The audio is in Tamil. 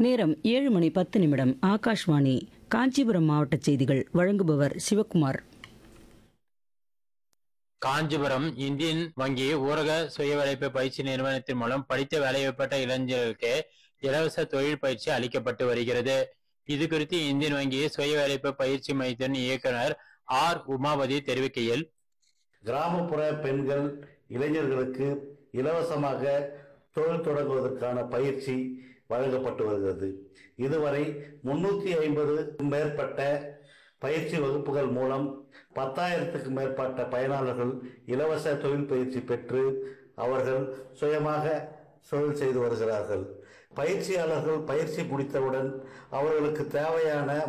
நேரம் ஏழு மணி பத்து நிமிடம் ஆகாஷ்வாணி காஞ்சிபுரம் மாவட்ட செய்திகள் வழங்குபவர் சிவக்குமார் காஞ்சிபுரம் இந்தியன் வங்கி ஊரக சுய வேலைவாய்ப்பு பயிற்சி நிறுவனத்தின் மூலம் படித்த வேலைவாய்ப்பட்ட இளைஞர்களுக்கு இலவச தொழில் பயிற்சி அளிக்கப்பட்டு வருகிறது இது குறித்து இந்தியன் வங்கி சுய வேலைவாய்ப்பு பயிற்சி மையத்தின் இயக்குனர் ஆர் உமாபதி தெரிவிக்கையில் கிராமப்புற பெண்கள் இளைஞர்களுக்கு இலவசமாக தொழில் தொடங்குவதற்கான பயிற்சி வழங்கப்பட்டு வருகிறது இதுவரை முன்னூற்றி ஐம்பதுக்கும் மேற்பட்ட பயிற்சி வகுப்புகள் மூலம் பத்தாயிரத்துக்கு மேற்பட்ட பயனாளர்கள் இலவச தொழில் பயிற்சி பெற்று அவர்கள் சுயமாக தொழில் செய்து வருகிறார்கள் பயிற்சியாளர்கள் பயிற்சி முடித்தவுடன் அவர்களுக்கு தேவையான